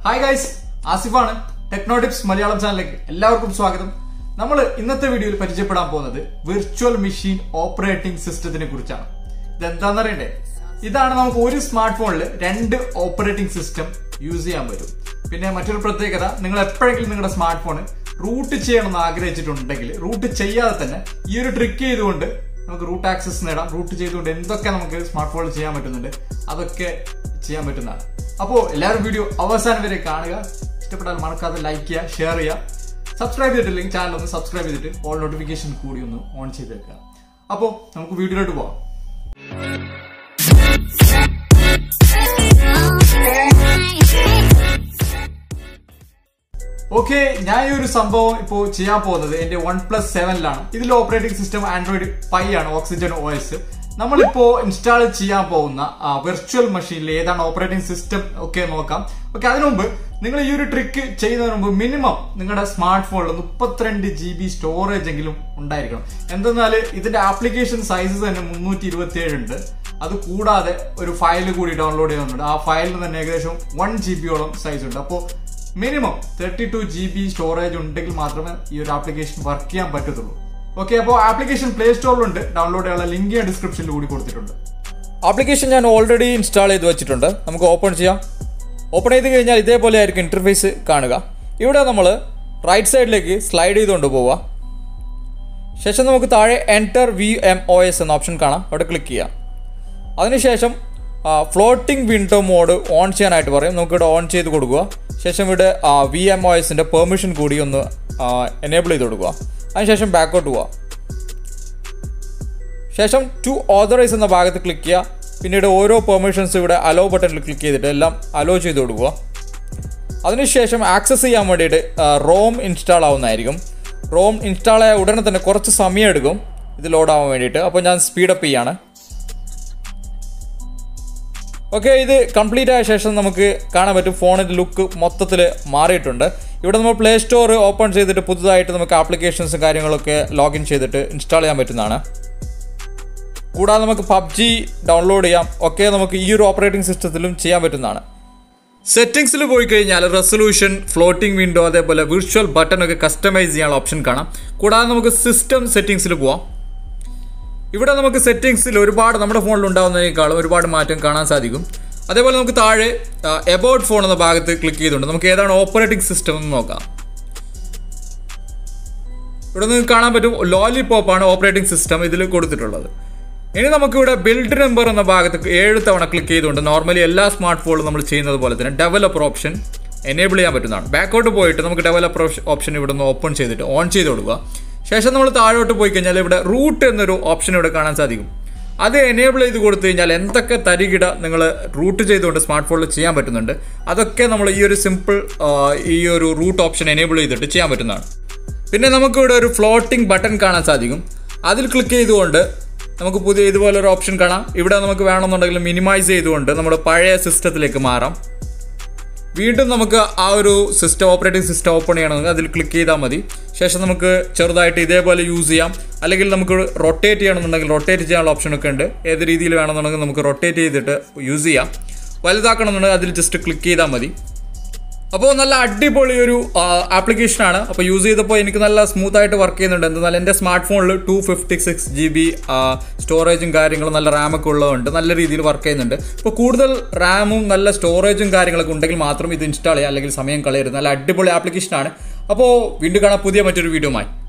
hi guys ആസിഫാണ് techno tips Malayalam ചാനലിലേക്ക് എല്ലാവർക്കും സ്വാഗതം നമ്മൾ ഇന്നത്തെ വീഡിയോയിൽ പരിചയപ്പെടാൻ പോകുന്നത് വിർച്വൽ മെഷീൻ ഓപ്പറേറ്റിംഗ് സിസ്റ്റത്തിനെ കുറിച്ചാണ് ഇതെന്താണെന്ന് അറിയണ്ടേ ഇതാണ് നമുക്ക് ഒരു സ്മാർട്ട് ഫോണിൽ രണ്ട് ഓപ്പറേറ്റിംഗ് സിസ്റ്റം യൂസ് ചെയ്യാൻ പറ്റും പിന്നെ മറ്റൊരു പ്രത്യേകത നിങ്ങൾ എപ്പോഴെങ്കിലും നിങ്ങളുടെ സ്മാർട്ട് ഫോൺ റൂട്ട് ചെയ്യണമെന്ന് ആഗ്രഹിച്ചിട്ടുണ്ടെങ്കിൽ റൂട്ട് ചെയ്യാതെ തന്നെ ഈ ഒരു ട്രിക്ക് ചെയ്തുകൊണ്ട് നമുക്ക് റൂട്ട് ആക്സസ് നേടാം റൂട്ട് ചെയ്തുകൊണ്ട് എന്തൊക്കെ നമുക്ക് സ്മാർട്ട് ഫോണിൽ ചെയ്യാൻ പറ്റുന്നുണ്ട് അതൊക്കെ ചെയ്യാൻ പറ്റുന്നതാണ് അപ്പോൾ എല്ലാവരും വീഡിയോ അവസാനം വരെ കാണുക ഇഷ്ടപ്പെട്ടാൽ മറക്കാതെ ലൈക്ക് ചെയ്യുക ഷെയർ ചെയ്യുക സബ്സ്ക്രൈബ് ചെയ്തിട്ടില്ലെങ്കിൽ ചാനൽ ഒന്ന് സബ്സ്ക്രൈബ് ചെയ്തിട്ട് ഓൾ നോട്ടിഫിക്കേഷൻ കൂടി ഒന്ന് ഓൺ ചെയ്ത് വെക്കുക അപ്പോൾ നമുക്ക് വീഡിയോയിലോട്ട് പോവാം ഓക്കെ ഞാൻ ഈ ഒരു സംഭവം ഇപ്പോൾ ചെയ്യാൻ പോകുന്നത് എന്റെ വൺ പ്ലസ് സെവനിലാണ് ഇതിൽ ഓപ്പറേറ്റിംഗ് സിസ്റ്റം ആൻഡ്രോയിഡ് പൈ ആണ് ഓക്സിജൻ ഒ എസ് നമ്മളിപ്പോ ഇൻസ്റ്റാൾ ചെയ്യാൻ പോകുന്ന വെർച്വൽ മെഷീനിൽ ഏതാണ് ഓപ്പറേറ്റിംഗ് സിസ്റ്റം ഒക്കെ നോക്കാം ഓക്കെ അതിനു മുമ്പ് നിങ്ങൾ ഈ ഒരു ട്രിക്ക് ചെയ്യുന്നതിന് മുമ്പ് മിനിമം നിങ്ങളുടെ സ്മാർട്ട് ഫോണിൽ മുപ്പത്തിരണ്ട് ജി ബി സ്റ്റോറേജ് എങ്കിലും ഉണ്ടായിരിക്കണം എന്തെന്നാൽ ഇതിന്റെ ആപ്ലിക്കേഷൻ സൈസ് തന്നെ മുന്നൂറ്റി ഇരുപത്തി ഏഴ് ഉണ്ട് അത് കൂടാതെ ഒരു ഫയൽ കൂടി ഡൗൺലോഡ് ചെയ്യുന്നുണ്ട് ആ ഫയലിന് തന്നെ ഏകദേശം വൺ ജി ബിയോളം സൈസ് ഉണ്ട് അപ്പോൾ minimum thirty two G B storage ഉണ്ടെങ്കിൽ മാത്രമേ ഈ ഒരു ആപ്ലിക്കേഷൻ വർക്ക് ചെയ്യാൻ പറ്റത്തുള്ളൂ ഓക്കെ അപ്പോൾ ആപ്ലിക്കേഷൻ പ്ലേ സ്റ്റോറിലുണ്ട് ഡൗൺലോഡ് ചെയ്യാനുള്ള ലിങ്ക് ഞാൻ ഡിസ്ക്രിപ്ഷനിൽ കൂടി കൊടുത്തിട്ടുണ്ട് ആപ്ലിക്കേഷൻ ഞാൻ ഓൾറെഡി ഇൻസ്റ്റാൾ ചെയ്ത് വെച്ചിട്ടുണ്ട് നമുക്ക് ഓപ്പൺ ചെയ്യാം ഓപ്പൺ ചെയ്ത് കഴിഞ്ഞാൽ ഇതേപോലെ ആയിരിക്കും ഇൻ്റർഫേസ് കാണുക ഇവിടെ നമ്മൾ റൈറ്റ് സൈഡിലേക്ക് സ്ലൈഡ് ചെയ്തുകൊണ്ട് പോവുക ശേഷം നമുക്ക് താഴെ enter V M O S എന്ന ഓപ്ഷൻ കാണാം അവിടെ ക്ലിക്ക് ചെയ്യാം അതിനുശേഷം ഫ്ലോട്ടിംഗ് വിൻഡോ മോഡ് ഓൺ ചെയ്യാനായിട്ട് പറയും നമുക്കിവിടെ ഓൺ ചെയ്ത് കൊടുക്കുക ശേഷം ഇവിടെ വി എം ഒ എസിൻ്റെ പെർമിഷൻ കൂടി ഒന്ന് എനേബിൾ ചെയ്ത് കൊടുക്കുക അതിനുശേഷം ബാക്കോട്ട് പോവുക ശേഷം ടു ഓതറൈസ് എന്ന ഭാഗത്ത് ക്ലിക്ക് ചെയ്യുക പിന്നീട് ഓരോ പെർമിഷൻസ് ഇവിടെ അലോ ബട്ടണിൽ ക്ലിക്ക് ചെയ്തിട്ട് എല്ലാം അലോ ചെയ്ത് കൊടുക്കുക അതിനുശേഷം ആക്സസ് ചെയ്യാൻ വേണ്ടിയിട്ട് റോം ഇൻസ്റ്റാൾ ആവുന്നതായിരിക്കും റോം ഇൻസ്റ്റാൾ ആയ ഉടനെ തന്നെ കുറച്ച് സമയം എടുക്കും ഇത് ലോഡ് ആവാൻ വേണ്ടിയിട്ട് അപ്പോൾ ഞാൻ സ്പീഡപ്പ് ചെയ്യാണ് ഓക്കെ ഇത് കംപ്ലീറ്റ് ആയ ശേഷം നമുക്ക് കാണാൻ പറ്റും ഫോണിൻ്റെ ലുക്ക് മൊത്തത്തിൽ മാറിയിട്ടുണ്ട് ഇവിടെ നമ്മൾ പ്ലേ സ്റ്റോർ ഓപ്പൺ ചെയ്തിട്ട് പുതുതായിട്ട് നമുക്ക് ആപ്ലിക്കേഷൻസും കാര്യങ്ങളൊക്കെ ലോഗിൻ ചെയ്തിട്ട് ഇൻസ്റ്റാൾ ചെയ്യാൻ പറ്റുന്നതാണ് കൂടാതെ നമുക്ക് പബ്ജി ഡൗൺലോഡ് ചെയ്യാം ഒക്കെ നമുക്ക് ഈ ഒരു ഓപ്പറേറ്റിംഗ് സിസ്റ്റത്തിലും ചെയ്യാൻ പറ്റുന്നതാണ് സെറ്റിംഗ്സിൽ പോയി കഴിഞ്ഞാൽ റെസൊല്യൂഷൻ ഫ്ലോട്ടിംഗ് വിൻഡോ അതേപോലെ വിർച്വൽ ബട്ടൺ ഒക്കെ കസ്റ്റമൈസ് ചെയ്യാനുള്ള ഓപ്ഷൻ കാണാം കൂടാതെ നമുക്ക് സിസ്റ്റം സെറ്റിംഗ്സിൽ പോവാം ഇവിടെ നമുക്ക് സെറ്റിംഗ്സിൽ ഒരുപാട് നമ്മുടെ ഫോണിൽ ഉണ്ടാകുന്നതിനേക്കാളും ഒരുപാട് മാറ്റം കാണാൻ സാധിക്കും അതേപോലെ നമുക്ക് താഴെ എബൌട്ട് ഫോൺ എന്ന ഭാഗത്ത് ക്ലിക്ക് ചെയ്തുകൊണ്ട് നമുക്ക് ഏതാണ് ഓപ്പറേറ്റിംഗ് സിസ്റ്റം എന്ന് നോക്കാം ഇവിടെ നിങ്ങൾക്ക് കാണാൻ പറ്റും ലോലിപോപ്പ് ആണ് ഓപ്പറേറ്റിംഗ് സിസ്റ്റം ഇതിൽ കൊടുത്തിട്ടുള്ളത് ഇനി നമുക്കിവിടെ ബിൽഡ് നമ്പർ എന്ന ഭാഗത്ത് ഏഴ് തവണ ക്ലിക്ക് ചെയ്തുകൊണ്ട് നോർമലി എല്ലാ സ്മാർട്ട് ഫോണിലും നമ്മൾ ചെയ്യുന്നത് പോലെ തന്നെ ഡെവലപ്പർ ഓപ്ഷൻ എനേബിൾ ചെയ്യാൻ പറ്റുന്നതാണ് ബാക്കോട്ട് പോയിട്ട് നമുക്ക് ഡെവലപ്പർ ഓപ്ഷൻ ഇവിടെ നിന്ന് ഓപ്പൺ ചെയ്തിട്ട് ഓൺ ചെയ്ത് കൊടുക്കുക ശേഷം നമ്മൾ താഴോട്ട് പോയി കഴിഞ്ഞാൽ ഇവിടെ റൂട്ട് എന്നൊരു ഓപ്ഷൻ ഇവിടെ കാണാൻ സാധിക്കും അത് എനേബിൾ ചെയ്ത് കൊടുത്തു കഴിഞ്ഞാൽ എന്തൊക്കെ തരികിട നിങ്ങൾ റൂട്ട് ചെയ്തുകൊണ്ട് സ്മാർട്ട് ഫോണിൽ ചെയ്യാൻ പറ്റുന്നുണ്ട് അതൊക്കെ നമ്മൾ ഈ ഒരു സിമ്പിൾ ഈ ഒരു റൂട്ട് ഓപ്ഷൻ എനേബിൾ ചെയ്തിട്ട് ചെയ്യാൻ പറ്റുന്നതാണ് പിന്നെ നമുക്കിവിടെ ഒരു ഫ്ലോട്ടിംഗ് ബട്ടൺ കാണാൻ സാധിക്കും അതിൽ ക്ലിക്ക് ചെയ്തുകൊണ്ട് നമുക്ക് പുതിയ ഇതുപോലെ ഒരു ഓപ്ഷൻ കാണാം ഇവിടെ നമുക്ക് വേണമെന്നുണ്ടെങ്കിൽ മിനിമൈസ് ചെയ്തുകൊണ്ട് നമ്മുടെ പഴയ സിസ്റ്റത്തിലേക്ക് മാറാം വീണ്ടും നമുക്ക് ആ ഒരു സിസ്റ്റം ഓപ്പറേറ്റിംഗ് സിസ്റ്റം ഓപ്പൺ ചെയ്യണമെങ്കിൽ അതിൽ ക്ലിക്ക് ചെയ്താൽ മതി ശേഷം നമുക്ക് ചെറുതായിട്ട് ഇതേപോലെ യൂസ് ചെയ്യാം അല്ലെങ്കിൽ നമുക്ക് റൊട്ടേറ്റ് ചെയ്യണമെന്നുണ്ടെങ്കിൽ റൊട്ടേറ്റ് ചെയ്യാനുള്ള ഓപ്ഷനൊക്കെ ഉണ്ട് ഏത് രീതിയിൽ വേണമെന്നുണ്ടെങ്കിൽ നമുക്ക് റൊട്ടേറ്റ് ചെയ്തിട്ട് യൂസ് ചെയ്യാം വലുതാക്കണമെന്നുണ്ടെങ്കിൽ അതിൽ ജസ്റ്റ് ക്ലിക്ക് ചെയ്താൽ മതി അപ്പോൾ നല്ല അടിപൊളി ഒരു ആപ്ലിക്കേഷനാണ് അപ്പോൾ യൂസ് ചെയ്തപ്പോൾ എനിക്ക് നല്ല സ്മൂത്ത് ആയിട്ട് വർക്ക് ചെയ്യുന്നുണ്ട് എന്നാൽ എൻ്റെ സ്മാർട്ട് ഫോണിൽ two fifty six G B സ്റ്റോറേജും കാര്യങ്ങളും നല്ല റാമൊക്കെ ഉള്ളതുകൊണ്ട് നല്ല രീതിയിൽ വർക്ക് ചെയ്യുന്നുണ്ട് അപ്പോൾ കൂടുതൽ റാമും നല്ല സ്റ്റോറേജും കാര്യങ്ങളൊക്കെ ഉണ്ടെങ്കിൽ മാത്രം ഇത് ഇൻസ്റ്റാൾ ചെയ്യുക അല്ലെങ്കിൽ സമയം കളയരുത് നല്ല അടിപൊളി ആപ്ലിക്കേഷനാണ് അപ്പോൾ വീണ്ടും കാണാം പുതിയ മറ്റൊരു വീഡിയോമായി